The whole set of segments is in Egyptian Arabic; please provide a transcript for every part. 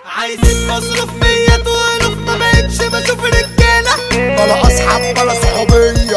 عايزين مصروف مية والوف ما بقتش بشوف رجالة بلا اصحاب بلا صحوبيه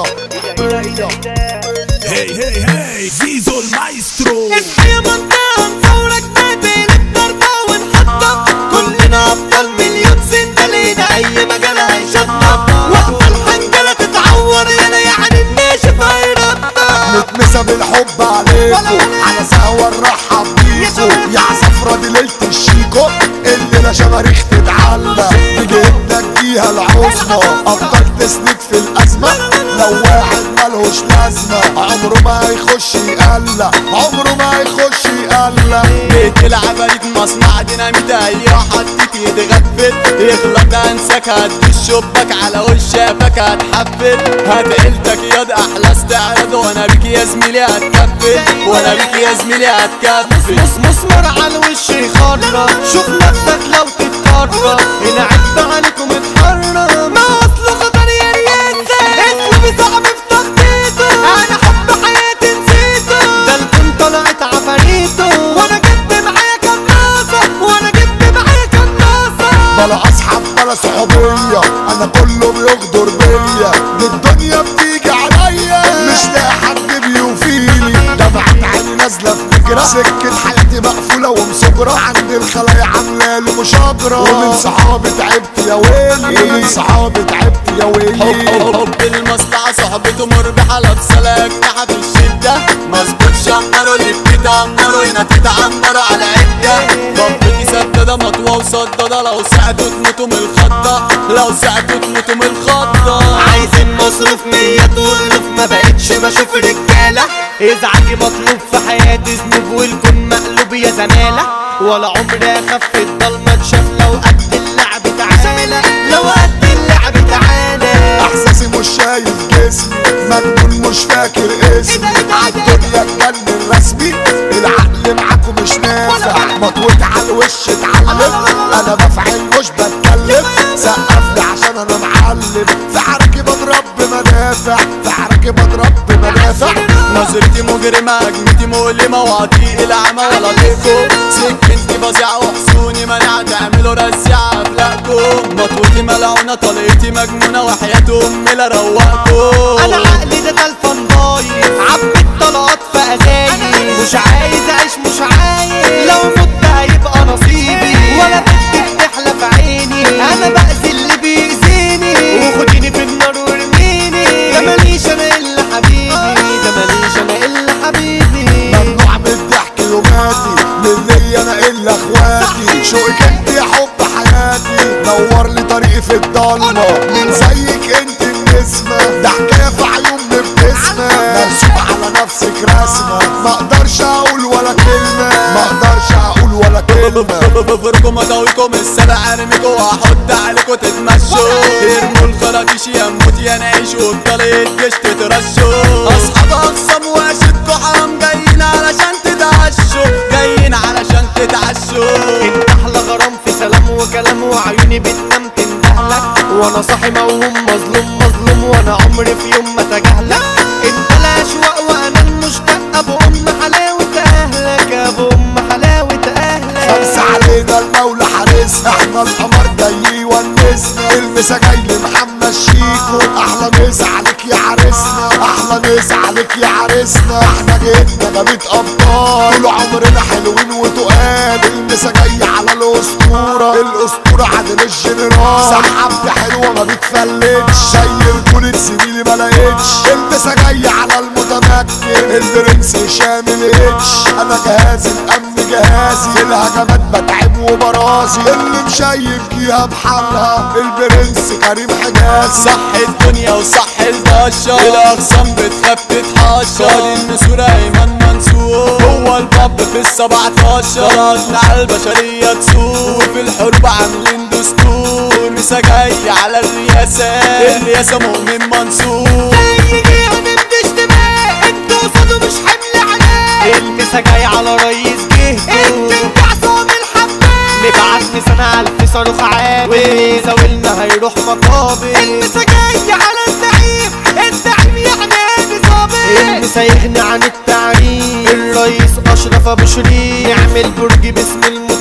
هي هي هي زيزو المايسترو الحياة منطقة نصورك نادي الضربة ونحطة كلنا أبطال مليون سنة لينا أي مجال هيشطب وقت الحنجلة تتعور يانا يعني الناشف هيرطب نتمسى بالحب عليكم على سوا نرحب بيكو يا عصفرة دي ليلة الشيكو الليلة شماريخ تتعلق بجهدنا تجيها العظمى افضل تسند في الازمة لو واحد ملهوش لازمة عمره ما هيخش يقلق عمره ما هيخش يقلق بيت العفاريت مصنع ديناميت اي حطيت يتغفل يغلط انساك هدي الشباك على وشافك هتحفل هات عيلتك ياض احلى استعراض وانا بيك يا زميلي هتكفل وانا بيك يا زميلي هتكفل مس مسمر على الوش يخرب شوف نفسك لو تتكرر هنا عيب عليكم اتحرم ما اصله خطر يا رياسة اسمي صاحبي في تخطيطه انا حب حياتي نسيته ده الكون طلعت عفاريته وانا جبت معايا كناصة وانا جبت معايا كناصة بلا اصحاب بلا صحوبية انا كله بيغدر بيا دي الدنيا بتيجي عليا مش لاقي حد بيوفيني دمعة عيني نازلة في فكرة سكة حياتي مقفولة ومسجرة عند الخلايا عاملة لي مشاجرة ومن صحابي تعبت يا ويلي ومن صحابي تعبت يا ويلي حب المصلحة صحبته مربحة لابسة أجنحة في الشدة مظبوط شمروا اللي بتتعمروا هنا تتعمروا على عدة ضبطي سدادة مطوة وصدادة لو ساعتوا تموتوا من الخضة لو ساعتوا تموتوا من الخضة عايزين مصروف مية والوف ما بقتش بشوف رجالة ازعاجي مطلوب في حياتي ذنوب والكون مقلوب يا زمالة ولا عمري اخف الضلمة اتشاف لو قد اللعب تعالى لو قد اللعب تعالى احساسي مش شايف جسمي مجنون مش فاكر اسمي عالدنيا اتجنن رسمي العقل معاكم مش نافع مطوط على الوش اتعلم انا بفعل مش بتكلم سقف لي عشان انا معلم في عركي بضرب بمدافع في عركي بضرب بمدافع نظرتي مجرمة هجمتي مؤلمة وعطيق العمى ولا طيقكم سكنتي فظيعة وحصوني منع تعملوا رزيعة أفلاقكم مطوتي ملعونة طلقتي مجنونة وحياة أمي لا روقكم انا عقلي ده تلفون بايظ عبيت طلقات في اذاني مش عايز اعيش مش عايز لو مت هيبقى نصيبي ولا بنت بتحلى في عيني انا باذي اللي بيأذيني وخديني في النار وارميني ده ماليش انا الا حبيبي ده ماليش انا الا حبيبي ممنوع من الضحك يوماتي من ليا انا الا اخواتي شوقك انت يا حب حياتي نور لي طريقي في الضلمه من زيك انت النسمه ده حكايه في عيون مبتسمه مرسوم على نفسك رسمه ما اقدرش اقول ولا كلمه ما اقدرش اقول ولا كلمه بفركم اداويكم السبع ارميكوا واحط عليكوا تتمشوا ارموا الخراطيش يا موت يا نعيش وبطلية جيش تترشوا اصحاب اقسم واشدكوا حرام جايين علشان تتعشوا جايين علشان تتعشوا انت احلى غرام في سلام وكلام وعيوني بتنام تندهلك وانا صاحي موهوم مظلوم مظلوم وانا عمري في يوم ما تجاهلك انت الاشواق وانا المشتاق ابو ام حلاوة اهلك ابو ام حلاوة اهلك خمسة علينا المولى حارسنا احنا القمر جاي يونسنا المسا جاي لمحمد شيكو احلى مسا عليك يا عريسنا احلى مسا عليك يا عريسنا احنا جيتنا جابت ابطال طول عمرنا حلوين وتقال المسا جاي على الاسطورة الاسطورة عادل الجنرال سحبت حلوة ما بتفلتش زي رجولة زميلي ما لقيتش المسا جاي على المتمكن البرنس هشام الاتش انا جهازي الامن جهازي في الهجمات بتعب وبرازي اللي مشيك فيها بحالها البرنس كريم حجازي صح الدنيا وصح البشر الاقسام بتخاف تتحشر النسور ايمن منصور هو الباب في السبعتاشر ضغطنا على البشرية تسور في الحروب عاملين دستور مسا جاي على الرئاسة الرئاسة مؤمن منصور يجي هنمدش دماء انت قصاده مش حمل عليه المسا جاي على رئيس جهته انت انت عصام الحمام نبعت لسنة الف صاروخ عامل واللي زاولنا هيروح مقابل المسا جاي على الزعيم الزعيم يعني هادي صابر المسا يغني عن التعريف الرئيس اشرف ابو شريف نعمل برج باسم المتعب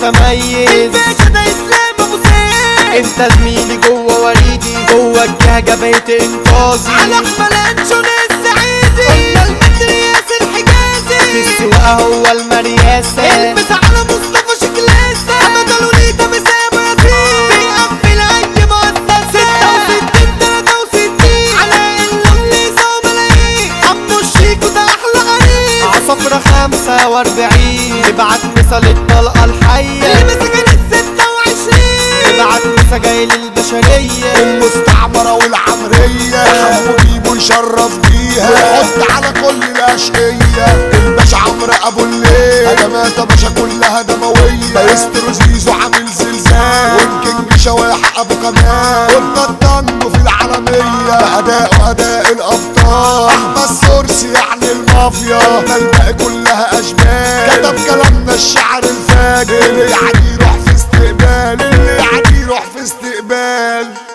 متميز الباشا ده اسلام ابو سيف انت زميلي جوه وريدي جوه الجهجة بيت انقاذي على احمد انشون السعيدي قلنا المدرياس في الحجازي السواقة هو المرياسة البس على مصطفى شكلاسة حمد الوليدة مسام ياسين بيقفل اي مؤسسة ستة وستين تلاتة وستين على اللي يساوي ملايين حمو الشيكو ده احلى عريس عصفرة خمسة واربعين ابعت مثل الطلقة الحية اللي مسكن الستة وعشرين ابعت مثل جاي للبشرية المستعمرة والعمرية حمو بيبو يشرف بيها ويحط على كل الأشقية الباشا عمرو أبو الليل هجمات باشا كلها دموية مايسترو زيزو عامل زلزال والكينج شواح أبو كمال قلنا الطنجو في العالمية بأداء وأداء الأبطال أحمد سورسي يعني المافيا قلنا الباقي كلها أشبال كتب كلامنا الشعر الفاجر اللي يعني يروح في استقبال اللي يعني يروح في استقبال